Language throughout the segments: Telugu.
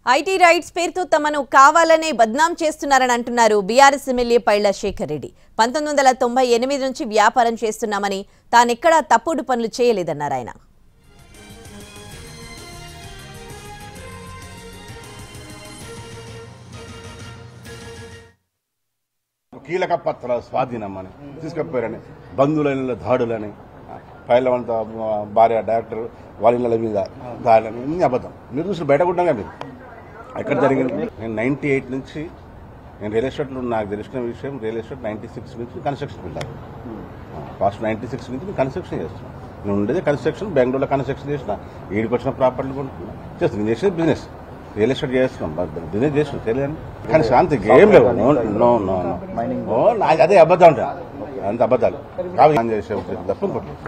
ఐటీ రైట్స్ పేరుతో తమను కావాలనే బద్నాం చేస్తున్నారని అంటున్నారు బీఆర్ఎస్ ఎమ్మెల్యే పైళ్ల శేఖర్ రెడ్డి పంతొమ్మిది వందల తొంభై ఎనిమిది నుంచి వ్యాపారం చేస్తున్నామని తానెక్కడా తప్పుడు పనులు చేయలేదన్నారు ఆయన కీలక పత్రాల స్వాధీనం అని తీసుకుపోయారని బంధువుల దాడులని పైలవంత భార్య డైరెక్టర్ వాళ్ళ ఇళ్ళ మీద దాడులని ఇన్ని అబద్ధం మీరు చూసి బయట కొట్టాం మీరు ఎక్కడ జరిగింది నేను నైన్టీ ఎయిట్ నుంచి నేను రియల్ ఎస్టేట్లో నాకు తెలిసిన విషయం రియల్ ఎస్టేట్ నైన్టీ సిక్స్ నుంచి కన్స్ట్రక్షన్ వెళ్ళాను ఫస్ట్ నైన్టీ సిక్స్ నుంచి నేను కన్స్ట్రక్షన్ చేస్తున్నాను నేను ఉండేది కన్స్ట్రక్షన్ బెంగళూరులో కన్స్ట్రక్షన్ చేసిన ఈడికి వచ్చిన ప్రాపర్టీలు కొనుక్కున్నా చేస్తాను నేను చేసేది బిజినెస్ రియల్ ఎస్టేట్ చేస్తున్నాం బిజినెస్ చేస్తున్నాం తెలియదు కానీ శాంతి ఏం లేవు నో నో నో నో ఓ నాకు అదే అబద్ధం ఉంటాను అంత అబద్ధాలు కాబట్టి ఏం చేసే ఉద్దేశం తప్ప ఇంకోటి లేదు.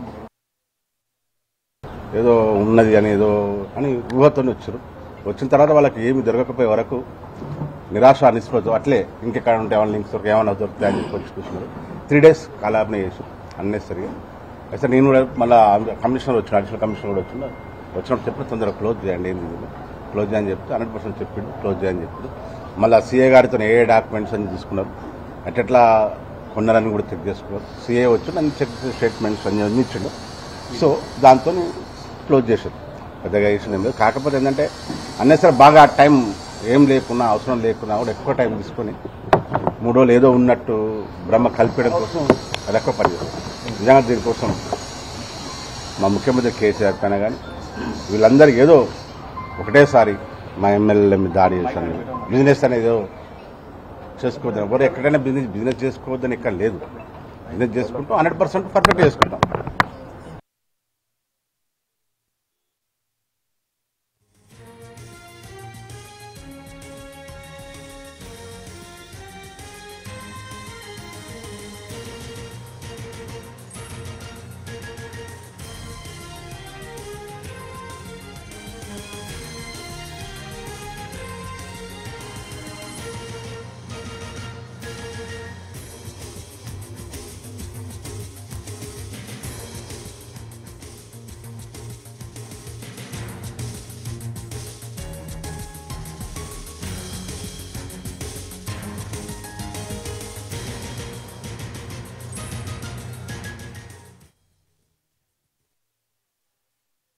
ఏదో ఉన్నది అని ఏదో అని ఊహతో వచ్చారు వచ్చిన తర్వాత వాళ్ళకి ఏమి దొరకకపోయే వరకు నిరాశ నిస్పృహతో అట్లే ఇంకెక్కడ ఉంటే ఏమైనా లింక్స్ దొరికి ఏమైనా దొరుకుతాయి అని చెప్పి వచ్చి కూర్చున్నారు త్రీ డేస్ కాలాపన చేసి అన్నెసరిగా అయితే నేను కూడా మళ్ళీ కమిషనర్ వచ్చిన అడిషనల్ కమిషనర్ కూడా వచ్చిన వచ్చినప్పుడు చెప్పి తొందరగా క్లోజ్ చేయండి ఏంది ఇది? క్లోజ్ చేయని చెప్తే హండ్రెడ్ పర్సెంట్ చెప్పిండు క్లోజ్ చేయని చెప్పిండు మళ్ళీ సీఏ గారితో ఏ ఏ డాక్యుమెంట్స్ అని తీసుకున్నారు అంటే ఎట్లా కొన్నారని కూడా చెక్ చేసుకున్నారు సీఏ వచ్చి నన్ను చెక్ స్టేట్మెంట్స్ అన్ని అన్ని ఇచ్చిండు సో దాంతో క్లోజ్ చేశారు పెద్దగా చేసింది ఏం లేదు కాకపోతే ఏంటంటే అన్నెసరి బాగా టైం ఏం లేకున్నా అవసరం లేకున్నా కూడా ఎక్కువ టైం తీసుకొని మూడు రోజులు ఏదో ఉన్నట్టు బ్రహ్మ కలిపేయడం కోసం అది ఎక్కువ పనిచేస్తుంది నిజంగా దీనికోసం మా ముఖ్యమంత్రి కేసీఆర్ కన్నా కానీ వీళ్ళందరికీ ఏదో ఒకటేసారి మా ఎమ్మెల్యే మీద దాడి చేశాను బిజినెస్ అనేది ఏదో చేసుకోవద్దని ఎవరు ఎక్కడైనా బిజినెస్ బిజినెస్ చేసుకోవద్దని ఇక్కడ లేదు బిజినెస్ చేసుకుంటూ హండ్రెడ్ పర్సెంట్ పర్ఫెక్ట్ చేసుకుంటాం